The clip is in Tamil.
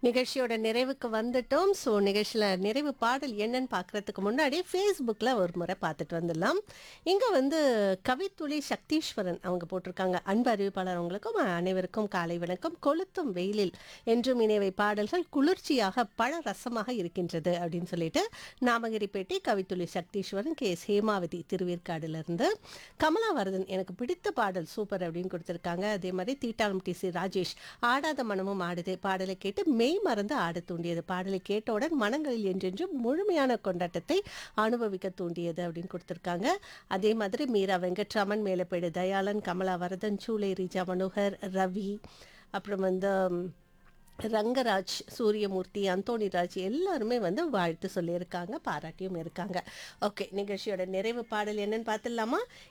நிகழ்ச்சியோட நிறைவுக்கு வந்துட்டோம் ஸோ நிகழ்ச்சியில் நிறைவு பாடல் என்னன்னு பார்க்கறதுக்கு முன்னாடி ஃபேஸ்புக்கில் ஒரு முறை பார்த்துட்டு வந்துடலாம் இங்கே வந்து கவித்துளி சக்தீஸ்வரன் அவங்க போட்டிருக்காங்க அன்பு அறிவிப்பாளர் அவங்களுக்கும் அனைவருக்கும் காலை வணக்கம் கொளுத்தும் வெயிலில் என்றும் இணைவை பாடல்கள் குளிர்ச்சியாக பல ரசமாக இருக்கின்றது அப்படின்னு சொல்லிட்டு நாமகிரிப்பேட்டை கவித்துளி சக்தீஸ்வரன் கே எஸ் ஹேமாவதி திருவேற்காடுலேருந்து கமலாவரதன் எனக்கு பிடித்த பாடல் சூப்பர் அப்படின்னு கொடுத்துருக்காங்க அதே மாதிரி தீட்டாளம் டி சி ராஜேஷ் ஆடாத மனமும் ஆடுதே பாடலை கேட்டு மெய் மறந்து ஆடத் தூண்டியது பாடலை கேட்டவுடன் மனங்களில் என்றென்றும் முழுமையான கொண்டாட்டத்தை அனுபவிக்க தூண்டியது அப்படின்னு கொடுத்துருக்காங்க அதே மாதிரி மீரா வெங்கட்ராமன் மேலப்பேடு தயாளன் கமலாவரதன் சூளை ரீஜா மனோகர் ரவி அப்புறம் வந்து ம், ரங்கராஜ் சூரியமூர்த்தி அந்தோணிராஜ் எல்லாருமே வந்து வாழ்த்து சொல்லியிருக்காங்க பாராட்டியும் இருக்காங்க ஓகே நிகழ்ச்சியோட நிறைவு பாடல் என்னன்னு பார்த்துடலாமா